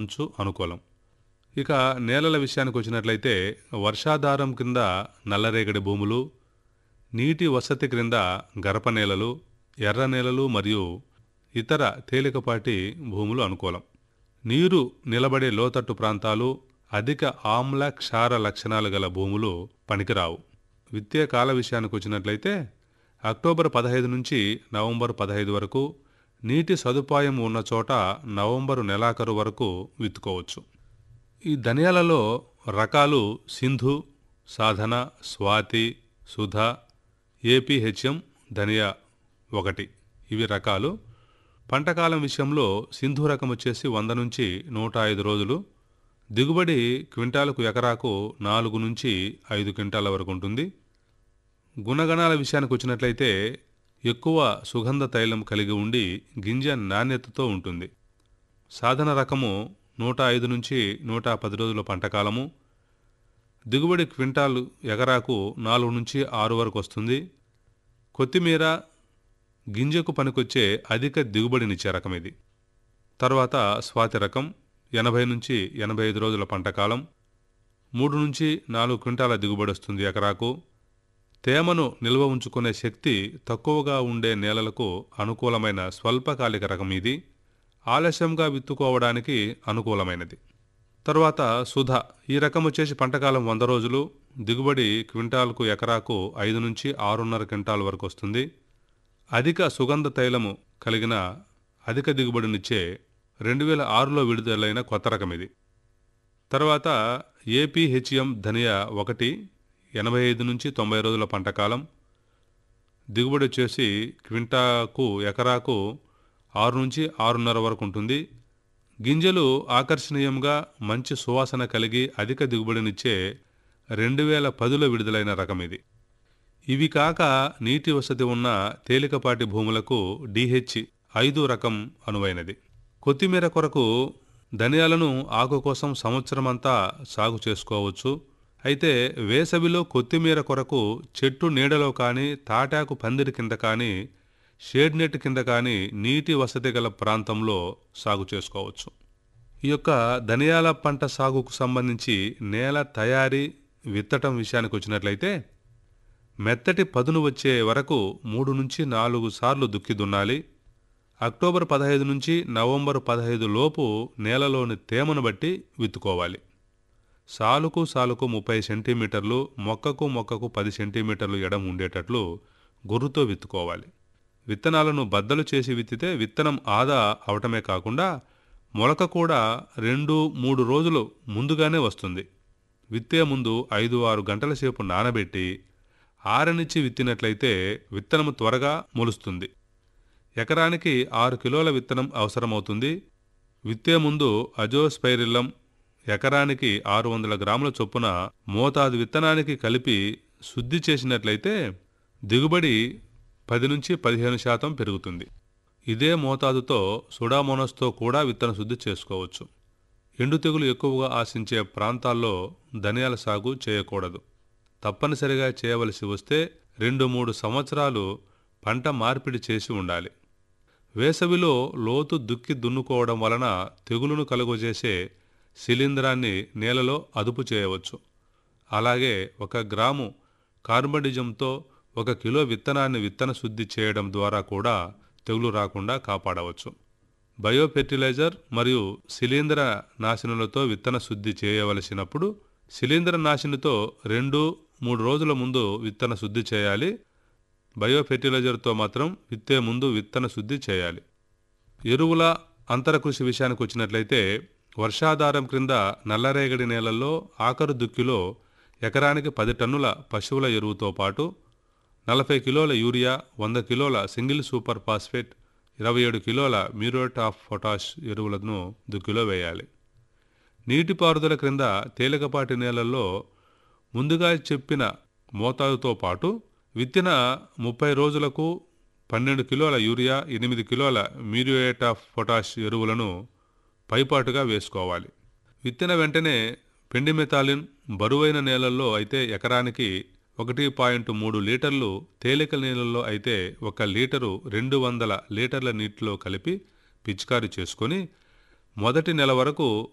అంచు అనుకూలం ఇక నేలల విషయానికి వచ్చినట్లయితే వర్షాధారం కింద నల్లరేగడి భూములు నీటి వసతి క్రింద గరప నేలలు ఎర్ర నేలలు మరియు ఇతర తేలికపాటి భూములు అనుకూలం నీరు నిలబడే లోతట్టు ప్రాంతాలు అధిక ఆమ్ల క్షార లక్షణాలు గల భూములు పనికిరావు విత్తే కాల విషయానికి వచ్చినట్లయితే అక్టోబర్ పదహైదు నుంచి నవంబర్ పదహైదు వరకు నీటి సదుపాయం ఉన్న చోట నవంబరు నెలాఖరు వరకు విత్తుకోవచ్చు ఈ ధనియాలలో రకాలు సింధు సాధన స్వాతి సుధ ఏపీహెచ్ఎం ధనియా ఒకటి ఇవి రకాలు పంటకాలం విషయంలో సింధు రకం వచ్చేసి వంద నుంచి నూట ఐదు రోజులు దిగుబడి క్వింటాలకు ఎకరాకు నాలుగు నుంచి ఐదు క్వింటాల వరకు ఉంటుంది గుణగణాల విషయానికి వచ్చినట్లయితే ఎక్కువ సుగంధ తైలం కలిగి ఉండి గింజ నాణ్యతతో ఉంటుంది సాధన రకము నూట ఐదు నుంచి నూట పది రోజుల పంటకాలము దిగుబడి క్వింటాలు ఎకరాకు నాలుగు నుంచి ఆరు వరకు వస్తుంది కొత్తిమీర గింజకు పనికొచ్చే అధిక దిగుబడినిచ్చే రకం ఇది తర్వాత స్వాతి రకం ఎనభై నుంచి ఎనభై ఐదు రోజుల పంటకాలం మూడు నుంచి నాలుగు క్వింటాల దిగుబడి వస్తుంది ఎకరాకు తేమను నిల్వ ఉంచుకునే శక్తి తక్కువగా ఉండే నేలలకు అనుకూలమైన స్వల్పకాలిక రకం ఇది ఆలస్యంగా విత్తుకోవడానికి అనుకూలమైనది తర్వాత సుధ ఈ రకం వచ్చేసి పంటకాలం వంద రోజులు దిగుబడి క్వింటాల్కు ఎకరాకు ఐదు నుంచి ఆరున్నర క్వింటాల్ వరకు వస్తుంది అధిక సుగంధ తైలము కలిగిన అధిక దిగుబడినిచ్చే రెండు వేల ఆరులో విడుదలైన కొత్త రకం ఇది తర్వాత ఏపీహెచ్ఎం ధనియా ఒకటి ఎనభై ఐదు నుంచి తొంభై రోజుల పంటకాలం దిగుబడి వచ్చేసి క్వింటాకు ఎకరాకు ఆరు నుంచి ఆరున్నర వరకు ఉంటుంది గింజలు ఆకర్షణీయంగా మంచి సువాసన కలిగి అధిక దిగుబడినిచ్చే రెండు వేల పదిలో విడుదలైన రకం ఇది ఇవి కాక నీటి వసతి ఉన్న తేలికపాటి భూములకు డిహెచ్ ఐదు రకం అనువైనది కొత్తిమీర కొరకు ధనియాలను ఆకు కోసం సంవత్సరమంతా సాగు చేసుకోవచ్చు అయితే వేసవిలో కొత్తిమీర కొరకు చెట్టు నీడలో కానీ తాటాకు పందిరి కింద కానీ షేడ్ నెట్ కింద కానీ నీటి వసతి గల ప్రాంతంలో సాగు చేసుకోవచ్చు ఈ యొక్క ధనియాల పంట సాగుకు సంబంధించి నేల తయారీ విత్తటం విషయానికి వచ్చినట్లయితే మెత్తటి పదును వచ్చే వరకు మూడు నుంచి నాలుగు సార్లు దుక్కి దున్నాలి అక్టోబర్ పదహైదు నుంచి నవంబర్ పదహైదు లోపు నేలలోని తేమను బట్టి విత్తుకోవాలి సాలుకు సాలుకు ముప్పై సెంటీమీటర్లు మొక్కకు మొక్కకు పది సెంటీమీటర్లు ఎడం ఉండేటట్లు గుర్రుతో విత్తుకోవాలి విత్తనాలను బద్దలు చేసి విత్తితే విత్తనం ఆదా అవటమే కాకుండా మొలక కూడా రెండు మూడు రోజులు ముందుగానే వస్తుంది విత్తే ముందు ఐదు ఆరు గంటల సేపు నానబెట్టి ఆరనిచ్చి విత్తినట్లయితే విత్తనం త్వరగా మొలుస్తుంది ఎకరానికి ఆరు కిలోల విత్తనం అవసరమవుతుంది విత్తే ముందు అజోస్పైరిల్లం ఎకరానికి ఆరు వందల గ్రాముల చొప్పున మోతాదు విత్తనానికి కలిపి శుద్ధి చేసినట్లయితే దిగుబడి పది నుంచి పదిహేను శాతం పెరుగుతుంది ఇదే మోతాదుతో సుడామోనస్తో కూడా విత్తన శుద్ధి చేసుకోవచ్చు ఎండు తెగులు ఎక్కువగా ఆశించే ప్రాంతాల్లో ధనియాల సాగు చేయకూడదు తప్పనిసరిగా చేయవలసి వస్తే రెండు మూడు సంవత్సరాలు పంట మార్పిడి చేసి ఉండాలి వేసవిలో లోతు దుక్కి దున్నుకోవడం వలన తెగులును కలుగజేసే శిలీంధ్రాన్ని నేలలో అదుపు చేయవచ్చు అలాగే ఒక గ్రాము కార్బనిజంతో ఒక కిలో విత్తనాన్ని విత్తన శుద్ధి చేయడం ద్వారా కూడా తెగులు రాకుండా కాపాడవచ్చు బయో ఫెర్టిలైజర్ మరియు శిలీంద్ర నాశనులతో విత్తన శుద్ధి చేయవలసినప్పుడు శిలీంద్ర నాశినితో రెండు మూడు రోజుల ముందు విత్తన శుద్ధి చేయాలి బయో ఫెర్టిలైజర్తో మాత్రం విత్తే ముందు విత్తన శుద్ధి చేయాలి ఎరువుల అంతరకృషి విషయానికి వచ్చినట్లయితే వర్షాధారం క్రింద నల్లరేగడి నేలల్లో ఆఖరు దుక్కిలో ఎకరానికి పది టన్నుల పశువుల ఎరువుతో పాటు నలభై కిలోల యూరియా వంద కిలోల సింగిల్ సూపర్ ఫాస్ఫేట్ ఇరవై ఏడు కిలోల మ్యూరేట్ ఆఫ్ పొటాష్ ఎరువులను దుక్కిలో వేయాలి నీటిపారుదల క్రింద తేలికపాటి నేలల్లో ముందుగా చెప్పిన మోతాదుతో పాటు విత్తిన ముప్పై రోజులకు పన్నెండు కిలోల యూరియా ఎనిమిది కిలోల మ్యూరియేట్ ఆఫ్ పొటాష్ ఎరువులను పైపాటుగా వేసుకోవాలి విత్తిన వెంటనే పెండిమెతాలిన్ బరువైన నేలల్లో అయితే ఎకరానికి ఒకటి పాయింట్ మూడు లీటర్లు తేలిక నీళ్ళల్లో అయితే ఒక లీటరు రెండు వందల లీటర్ల నీటిలో కలిపి పిచికారీ చేసుకొని మొదటి నెల వరకు